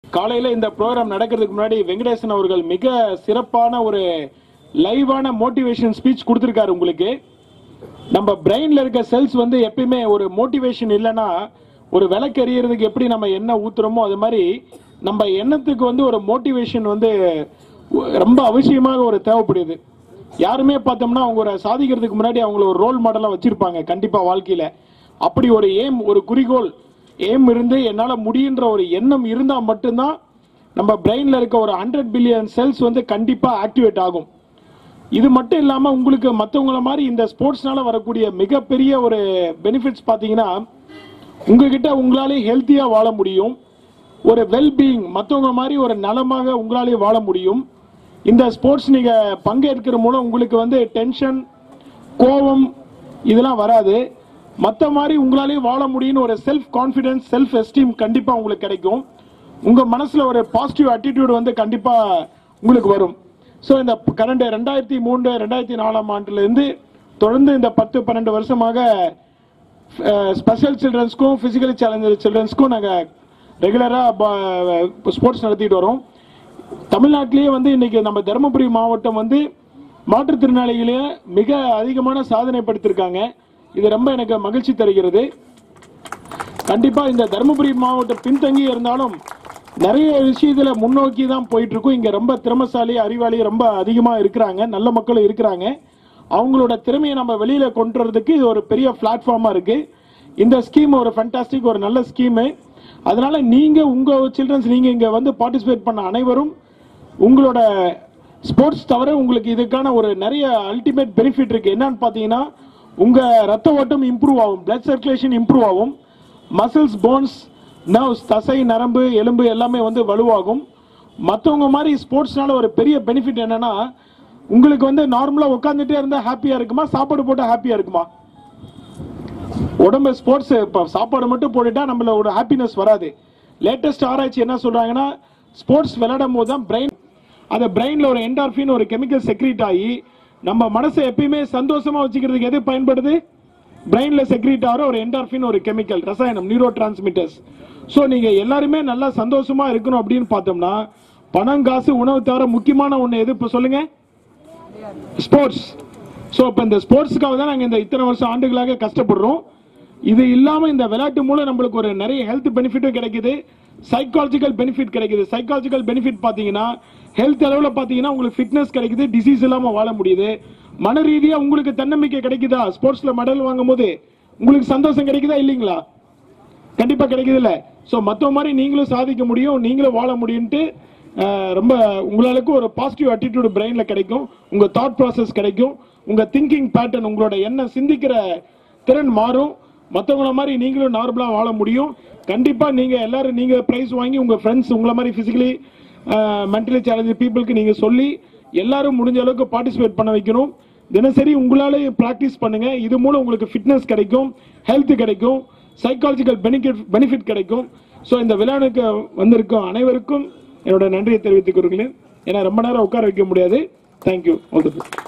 காலையில இந்த ப்ரோக்ராம் நடக்கிறதுக்கு முன்னாடி வெங்கடேசன் அவர்கள் மிக சிறப்பான ஒரு லைவான மோட்டிவேஷன் ஸ்பீச் கொடுத்திருக்காரு உங்களுக்கு நம்ம பிரெயின்ல இருக்க செல்ஸ் வந்து எப்பயுமே ஒரு மோட்டிவேஷன் இல்லைன்னா ஒரு விளக்கு எறியறதுக்கு எப்படி நம்ம எண்ணெய் ஊத்துறோமோ அது மாதிரி நம்ம எண்ணத்துக்கு வந்து ஒரு மோட்டிவேஷன் வந்து ரொம்ப அவசியமாக ஒரு தேவைப்படுது யாருமே பார்த்தோம்னா அவங்க ஒரு சாதிக்கிறதுக்கு முன்னாடி அவங்கள ஒரு ரோல் மாடலா வச்சிருப்பாங்க கண்டிப்பா வாழ்க்கையில அப்படி ஒரு ஏம் ஒரு குறிக்கோள் ஏம் இருந்து என்னால முடியுன்ற ஒரு எண்ணம் இருந்தா மட்டும்தான் நம்ம பிரெயின்ல இருக்க ஒரு ஹண்ட்ரட் பில்லியன் செல்ஸ் வந்து கண்டிப்பா ஆக்டிவேட் ஆகும் இது மட்டும் இல்லாம உங்களுக்கு மத்தவங்கள மாதிரி இந்த ஸ்போர்ட்ஸ்னால வரக்கூடிய மிகப்பெரிய ஒரு பெனிஃபிட்ஸ் பாத்தீங்கன்னா உங்ககிட்ட உங்களாலே ஹெல்த்தியா வாழ முடியும் ஒரு வெல் பீயிங் மத்தவங்க மாதிரி ஒரு நலமாக உங்களாலே வாழ முடியும் இந்த ஸ்போர்ட்ஸ் நீங்க பங்கேற்கிற மூலம் உங்களுக்கு வந்து டென்ஷன் கோபம் இதெல்லாம் வராது மத்த மாதிரி உங்களாலே வாழ முடியும்னு ஒரு செல்ஃப் கான்ஃபிடன்ஸ் செல்ஃப் எஸ்டீம் கண்டிப்பா உங்களுக்கு கிடைக்கும் உங்க மனசுல ஒரு பாசிட்டிவ் attitude வந்து கண்டிப்பா உங்களுக்கு வரும் ஸோ இந்த கரண்ட் ரெண்டாயிரத்தி மூன்று ரெண்டாயிரத்தி நாலாம் ஆண்டுல இருந்து தொடர்ந்து இந்த பத்து பன்னெண்டு வருஷமாக ஸ்பெஷல் சில்ட்ரன்ஸ்க்கும் பிசிக்கலி சேலஞ்சர் சில்ட்ரன்ஸ்க்கும் நாங்கள் ரெகுலராக ஸ்போர்ட்ஸ் நடத்திட்டு வரோம் தமிழ்நாட்டிலேயே வந்து இன்னைக்கு நம்ம தருமபுரி மாவட்டம் வந்து மாற்றுத்திறனாளிகளே மிக அதிகமான சாதனை படுத்திருக்காங்க இது ரொம்ப எனக்கு மகிழ்ச்சி தருகிறது கண்டிப்பா இந்த தருமபுரி மாவட்டம் பின்தங்கி இருந்தாலும் நிறைய விஷயத்துல முன்னோக்கி தான் போயிட்டு இருக்கும் இங்க ரொம்ப திறமசாலி அறிவாளி ரொம்ப அதிகமா இருக்கிறாங்க நல்ல மக்களும் இருக்கிறாங்க அவங்களோட திறமையை நம்ம வெளியில கொண்டு வரதுக்கு இது ஒரு பெரிய பிளாட்ஃபார்மா இருக்கு இந்த ஸ்கீம் ஒரு ஃபண்டாஸ்டிக் ஒரு நல்ல ஸ்கீமு அதனால நீங்க உங்க சில்ட்ரன்ஸ் நீங்க இங்க வந்து பார்ட்டிசிபேட் பண்ண அனைவரும் உங்களோட ஸ்போர்ட்ஸ் தவிர உங்களுக்கு இதுக்கான ஒரு நிறைய அல்டிமேட் பெனிஃபிட் இருக்கு என்னன்னு பாத்தீங்கன்னா உங்க ரத்த ஓட்டம் இம்ப்ரூவ் ஆகும் பிளட் சர்க்குலேஷன் இம்ப்ரூவ் ஆகும் மசில்ஸ் போன்ஸ் நர்வ்ஸ் தசை நரம்பு எலும்பு எல்லாமே வந்து வலுவாகும் மற்றவங்க மாதிரி ஸ்போர்ட்ஸ்னால ஒரு பெரிய பெனிஃபிட் என்னன்னா உங்களுக்கு வந்து நார்மலா உட்காந்துட்டே இருந்தா ஹாப்பியா இருக்குமா சாப்பாடு போட்டா ஹாப்பியா இருக்குமா உடம்பு ஸ்போர்ட்ஸ் இப்போ சாப்பாடு மட்டும் போட்டுட்டா நம்மளோட ஹாப்பினஸ் வராது லேட்டஸ்ட் ஆராய்ச்சி என்ன சொல்றாங்கன்னா ஸ்போர்ட்ஸ் விளையாடும் போது தான் பிரெயின் அந்த பிரெயின்ல ஒரு என்டார்பின் ஒரு கெமிக்கல் செக்ரீட் ஆகி நம்ம மனசை எப்பயுமே சந்தோஷமா வச்சுக்கிறதுக்கு எது பயன்படுது பிரெயின்ல செக்ரீட் ஆகிற ஒரு என்டார்பின் ஒரு கெமிக்கல் ரசாயனம் நியூரோ டிரான்ஸ்மிட்டர்ஸ் ஸோ நீங்க எல்லாருமே நல்லா சந்தோஷமா இருக்கணும் அப்படின்னு பார்த்தோம்னா பணம் காசு உணவு தவிர முக்கியமான ஒண்ணு எது இப்போ சொல்லுங்க ஸ்போர்ட்ஸ் ஸோ இப்போ இந்த ஸ்போர்ட்ஸ்க்காக தான் நாங்கள் இந்த இத்தனை வருஷம் ஆண்டுகளாக கஷ்டப்படுறோம் இது இல்லாம இந்த விளையாட்டு மூலம் நம்மளுக்கு ஒரு நிறைய ஹெல்த் பெனிஃபிட்டும் கிடைக்குது சைக்காலஜிக்கல் பெனிஃபிட் கிடைக்குது சைக்காலஜிக்கல் பெனிஃபிட் பாத்தீங்கன்னா ஹெல்த் அளவுல பாத்தீங்கன்னா உங்களுக்கு ஃபிட்னஸ் கிடைக்குது டிசீஸ் இல்லாம வாழ முடியுது மன ரீதியா உங்களுக்கு தன்னம்பிக்கை கிடைக்குதா ஸ்போர்ட்ஸ்ல மெடல் வாங்கும் போது உங்களுக்கு சந்தோஷம் கிடைக்குதா இல்லைங்களா கண்டிப்பா கிடைக்குது இல்ல சோ மத்த மாதிரி நீங்களும் சாதிக்க முடியும் நீங்களும் வாழ முடியும்ட்டு அஹ், ரொம்ப உங்களுக்கு ஒரு பாசிட்டிவ் attitude பிரெயின்ல கிடைக்கும் உங்க தாட் process கிடைக்கும் உங்க திங்கிங் பேட்டர்ன் உங்களோட எண்ணம் சிந்திக்கிற திறன் மாறும் மத்தவங்கள மாதிரி நீங்களும் நார்மலா வாழ முடியும் கண்டிப்பா நீங்க எல்லாரும் நீங்க பிரைஸ் வாங்கி உங்க ஃப்ரெண்ட்ஸ் உங்கள மாதிரி பிசிக்கலி மென்டலி சேலஞ்சு பீப்புளுக்கு நீங்க சொல்லி எல்லாரும் முடிஞ்ச அளவுக்கு பார்ட்டிசிபேட் பண்ண வைக்கணும் தினசரி உங்களாலே பிராக்டிஸ் பண்ணுங்க இது மூலம் உங்களுக்கு ஃபிட்னஸ் கிடைக்கும் ஹெல்த் கிடைக்கும் சைக்காலஜிக்கல் பெனிஃபிட் பெனிஃபிட் கிடைக்கும் ஸோ இந்த விழாவுக்கு வந்திருக்கும் அனைவருக்கும் என்னோட நன்றியை தெரிவித்துக் கொள்கிறேன் ஏன்னா ரொம்ப நேரம் உட்கார வைக்க முடியாது தேங்க்யூ ஆல் தி பெஸ்ட்